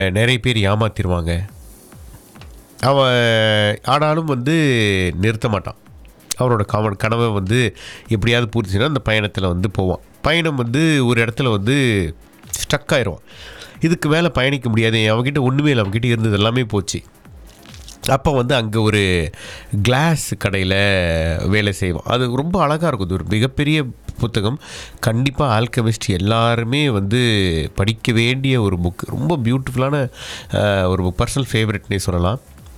நிறைய பேர் ஏமாத்திடுவாங்க அவன் ஆனாலும் வந்து நிறுத்த மாட்டான் அவனோட கவன் கனவை வந்து எப்படியாவது பூர்த்தினா அந்த பயணத்தில் வந்து போவான் பயணம் வந்து ஒரு இடத்துல வந்து ஸ்டக் ஆயிரும் இதுக்கு மேலே பயணிக்க முடியாது அவன்கிட்ட ஒன்றுமே இல்லை அவன்கிட்ட இருந்தது எல்லாமே போச்சு அப்போ வந்து அங்கே ஒரு கிளாஸ் கடையில் வேலை செய்வோம் அது ரொம்ப அழகாக இருக்கும் இது ஒரு மிகப்பெரிய புத்தகம் கண்டிப்பாக ஆல்கமிஸ்ட் எல்லாருமே வந்து படிக்க வேண்டிய ஒரு புக் ரொம்ப பியூட்டிஃபுல்லான அஹ், ஒரு புக் பர்சனல் ஃபேவரட்னே சொல்லலாம்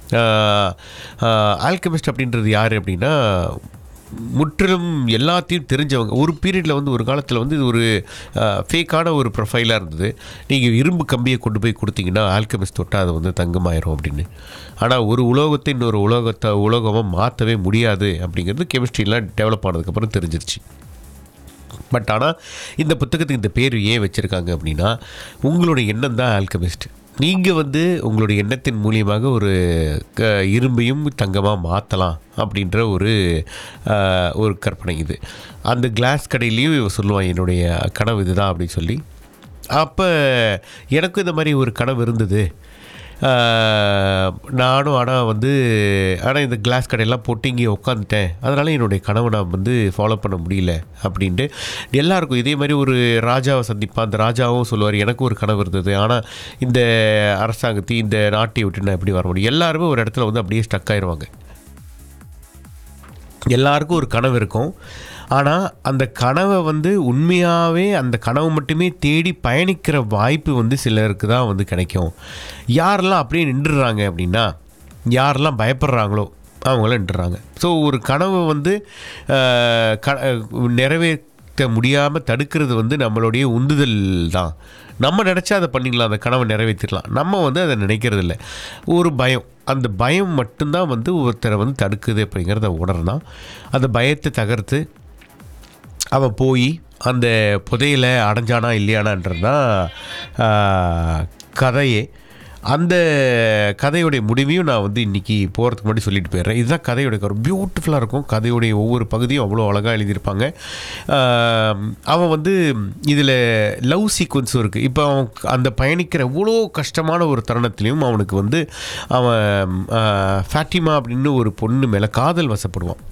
ஆல்கமிஸ்ட் அப்படின்றது யார் அப்படின்னா முற்றிலும் எல்லாத்தையும் தெரிஞ்சவங்க ஒரு பீரியடில் வந்து ஒரு காலத்தில் வந்து இது ஒரு ஃபேக்கான ஒரு ப்ரொஃபைலாக இருந்தது நீங்கள் இரும்பு கம்பியை கொண்டு போய் கொடுத்தீங்கன்னா ஆல்கமிஸ்ட் தொட்டால் அது வந்து தங்கமாயிரும் அப்படின்னு ஆனால் ஒரு உலோகத்தை இன்னொரு உலோகத்தை உலோகமாக மாற்றவே முடியாது அப்படிங்கிறது கெமிஸ்ட்ரிலாம் டெவலப் ஆனதுக்கப்புறம் தெரிஞ்சிருச்சு பட் ஆனால் இந்த புத்தகத்துக்கு இந்த பேர் ஏன் வச்சுருக்காங்க அப்படின்னா உங்களுடைய எண்ணம் தான் ஆல்கமிஸ்ட் நீங்கள் வந்து உங்களுடைய எண்ணத்தின் மூலியமாக ஒரு க இரும்பையும் தங்கமாக மாற்றலாம் அப்படின்ற ஒரு ஆஹ், ஒரு கற்பனை இது அந்த கிளாஸ் கடையிலையும் இவன் சொல்லுவான் என்னுடைய கனவு இதுதான் அப்படின்னு சொல்லி அப்போ எனக்கும் இந்த மாதிரி ஒரு கனவு இருந்தது ஆஹ், நானும் ஆனால் வந்து ஆனால் இந்த கிளாஸ் கடையெல்லாம் போட்டு இங்கே உட்காந்துட்டேன் அதனால் என்னுடைய கனவை நான் வந்து ஃபாலோ பண்ண முடியல அப்படின்ட்டு எல்லாருக்கும் இதே மாதிரி ஒரு ராஜாவை சந்திப்பான் அந்த ராஜாவும் சொல்லுவார் எனக்கு ஒரு கனவு இருந்தது ஆனால் இந்த அரசாங்கத்தை இந்த நாட்டை விட்டு நான் எப்படி வர முடியும் எல்லாருமே ஒரு இடத்துல வந்து அப்படியே ஸ்டக் ஆயிடுவாங்க எல்லாருக்கும் ஒரு கனவு இருக்கும் ஆனால் அந்த கனவை வந்து உண்மையாகவே அந்த கனவு மட்டுமே தேடி பயணிக்கிற வாய்ப்பு வந்து சிலருக்கு தான் வந்து கிடைக்கும் யாரெல்லாம் அப்படியே நின்றுடுறாங்க அப்படின்னா யாரெல்லாம் பயப்படுறாங்களோ அவங்களாம் நின்றுறாங்க ஸோ ஒரு கனவை வந்து ஆஹ், க நிறைவேற்ற முடியாமல் தடுக்கிறது வந்து நம்மளுடைய உந்துதல் தான் நம்ம நினச்சா அதை பண்ணிக்கலாம் அந்த கனவை நிறைவேற்றிடலாம் நம்ம வந்து அதை நினைக்கிறது இல்லை ஒரு பயம் அந்த பயம் மட்டும்தான் வந்து ஒருத்தரை வந்து தடுக்குது அப்படிங்கிறத உணரணும் அந்த பயத்தை தகர்த்து அவன் போய் அந்த புதையில அடைஞ்சானா இல்லையானான்றது தான் ஆஹ், கதையே அந்த கதையுடைய முடிவையும் நான் வந்து இன்றைக்கி போகிறதுக்கு முன்னாடி சொல்லிட்டு போயிடுறேன் இதுதான் கதையுடைய கரு பியூட்டிஃபுல்லாக இருக்கும் கதையுடைய ஒவ்வொரு பகுதியும் அவ்வளோ அழகாக எழுதியிருப்பாங்க ஆஹ், அவன் வந்து இதில் லவ் சீக்வன்ஸும் இருக்குது இப்போ அவன் அந்த பயணிக்கிற எவ்வளோ கஷ்டமான ஒரு தருணத்துலேயும் அவனுக்கு வந்து அவன் ஆஹ், ஃபேட்டிமா அப்படின்னு ஒரு பொண்ணு மேலே காதல் வசப்படுவான்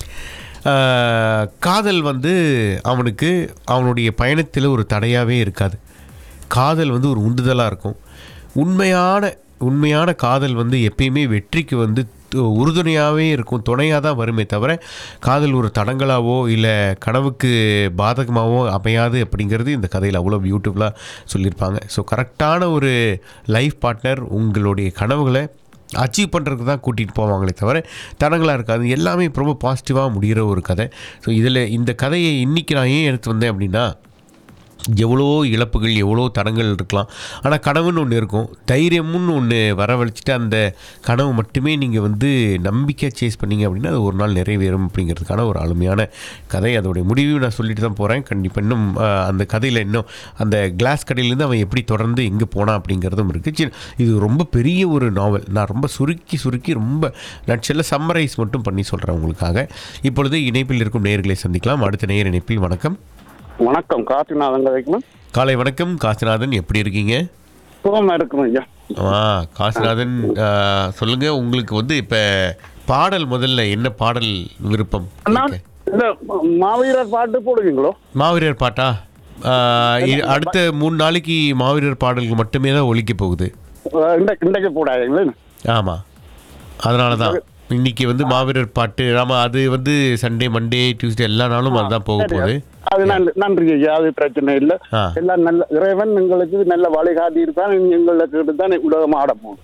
ஆஹ், காதல் வந்து அவனுக்கு அவனுடைய பயணத்தில் ஒரு தடையாகவே இருக்காது காதல் வந்து ஒரு உந்துதலாக இருக்கும் உண்மையான உண்மையான காதல் வந்து எப்பயுமே வெற்றிக்கு வந்து து- உறுதுணையாகவே இருக்கும் துணையாக தான் வருமே தவிர காதல் ஒரு தடங்களாவோ இல்லை கனவுக்கு பாதகமாகவோ அமையாது அப்படிங்கிறது இந்த கதையில் அவ்வளோ பியூட்டிஃபுல்லாக சொல்லியிருப்பாங்க ஸோ கரெக்டான ஒரு லைஃப் பார்ட்னர் உங்களுடைய கனவுகளை அச்சீவ் பண்ணுறதுக்கு தான் கூட்டிகிட்டு போவாங்களே தவிர தடங்களாக இருக்காது எல்லாமே ரொம்ப பாசிட்டிவாக முடிகிற ஒரு கதை ஸோ இதில் இந்த கதையை இன்றைக்கி நான் ஏன் எடுத்து வந்தேன் அப்படின்னா எவ்வளோ இழப்புகள் எவ்வளோ தடங்கள் இருக்கலாம் ஆனால் கனவுன்னு ஒன்று இருக்கும் தைரியம்னு ஒன்று வரவழைச்சிட்டு அந்த கனவு மட்டுமே நீங்கள் வந்து நம்பிக்கையாக சேஸ் பண்ணீங்க அப்படின்னா அது ஒரு நாள் நிறைவேறும் அப்படிங்கிறதுக்கான ஒரு அருமையான கதை அதோடைய முடிவையும் நான் சொல்லிட்டு தான் போகிறேன் கண்டிப்பாக இன்னும் ஆஹ், அந்த கதையில் இன்னும் அந்த கிளாஸ் கடையிலேருந்து அவன் எப்படி தொடர்ந்து எங்கே போனான் அப்படிங்கிறதும் இருக்குது சரி, இது ரொம்ப பெரிய ஒரு நாவல் நான் ரொம்ப சுருக்கி சுருக்கி ரொம்ப நான் சில சம்மரைஸ் மட்டும் பண்ணி சொல்கிறேன் உங்களுக்காக இப்பொழுது இணைப்பில் இருக்கும் நேயர்களை சந்திக்கலாம் அடுத்த நேயர் இணைப்பில் வணக்கம் வணக்கம் காட்டுநாதன் வைக்கணும் காலை வணக்கம் காசிநாதன் எப்படி இருக்கீங்க சுகமா இருக்கணும் ஐயா ஆ காசிநாதன் ஆ, சொல்லுங்க உங்களுக்கு வந்து இப்ப பாடல் முதல்ல என்ன பாடல் விருப்பம் நான் இருக்கு? இந்த மாவீரர் பாட்டு போடுவீங்களோ மாவீரர் பாட்டா ஆ, இ- அடுத்த மூணு நாளைக்கு மாவீரர் பாடல்கள் மட்டுமே தான் ஒலிக்க போகுது அஹ் இந்த இன்றைக்கு போடாதீங்களே ஆமா அதனால தான் இன்னைக்கு வந்து மாவீரர் பாட்டு ஆமா அது வந்து சண்டே மண்டே டியூஸ்டே எல்லா நாளும் அதுதான் போக போகுது அது நன்றி நன்றி ஐயா அது பிரச்சனை இல்லை ஆ. எல்லாம் நல்ல இறைவன் எங்களுக்கு நல்ல வழிகாட்டி இருப்பான் எங்களை கேட்டு தான் உலகம் ஆட போகும்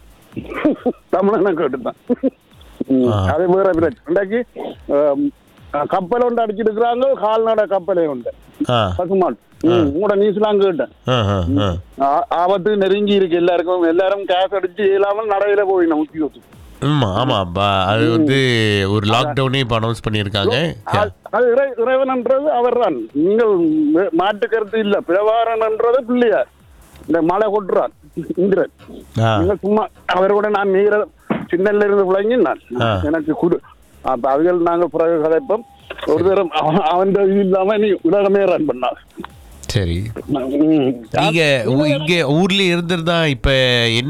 தமிழனை கேட்டு தான் ஆ. அது வேற பிரச்சனை இன்றைக்கு அஹ், கப்பல் ஒன்று அடிச்சிருக்கிறாங்க கால்நடை கப்பலே உண்டு ஆ பசுமாட் ம், உங்களோட நியூஸ்லாம் கேட்டேன் ஆ ஆ ஆ ஆ- ஆபத்து நெருங்கி இருக்கு எல்லாருக்கும் எல்லாரும் கேஸ் அடிச்சு இல்லாமல் நடையில போயிடணும் முக்கிய வச்சு ஆமா ஆமா பா- அது வந்து ஒரு லாக்டவுனே இப்போ அனௌன்ஸ் பண்ணியிருக்காங்க அது- அது இறை- இறைவன்ன்றது அவர்தான் நீங்கள் மே- மாற்று கருத்து இல்ல பிரபாரன்ன்றது பிள்ளையார் இந்த மலை கொட்டுறான் இந்திரன் ஆ நீங்கள் சும்மா அவரோட நான் நீர சின்னல இருந்து விளங்கி நான் ஆ. எனக்கு குடு அப்ப அதுகள் நாங்கள் பிறகு கதைப்போம் ஒரு தரம் அவன் அவன் இது இல்லாம நீ உலகமே ரன் பண்ணார் சரி ம். நீங்க ஊ- இங்க ஊர்ல இருந்திருந்தா இப்ப என்ன